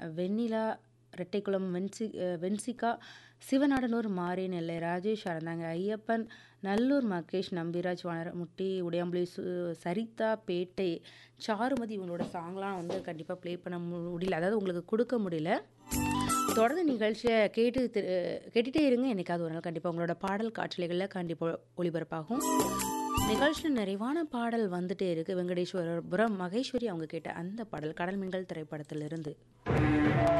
வெண்ணிலா ரெட்டைக்குளம் வென்சி அஹ் வென்சிகா சிவநாடனூர் மாரி நெல்லை ராஜேஷ் அறந்தாங்க ஐயப்பன் நல்லூர் மகேஷ் நம்பிராஜ் வனரமுட்டி உடையாம்புலி சு சரிதா பேட்டை சாருமதி இவங்களோட சாங்லாம் வந்து கண்டிப்பாக ப்ளே பண்ண முடியல அதாவது உங்களுக்கு கொடுக்க முடியல தொடர்ந்து நிகழ்ச்சியை கேட்டு திரு- கேட்டுட்டே இருங்க என்னைக்காவது ஒரு நாள் கண்டிப்பாக உங்களோட பாடல் காட்சிகளில் கண்டிப்பாக ஒளிபரப்பாகும் நிகழ்ச்சியில் நிறைவான பாடல் வந்துட்டே இருக்கு வெங்கடேஸ்வரபுரம் மகேஸ்வரி அவங்க கேட்ட அந்த பாடல் கடல் மீன்கள் திரைப்படத்திலிருந்து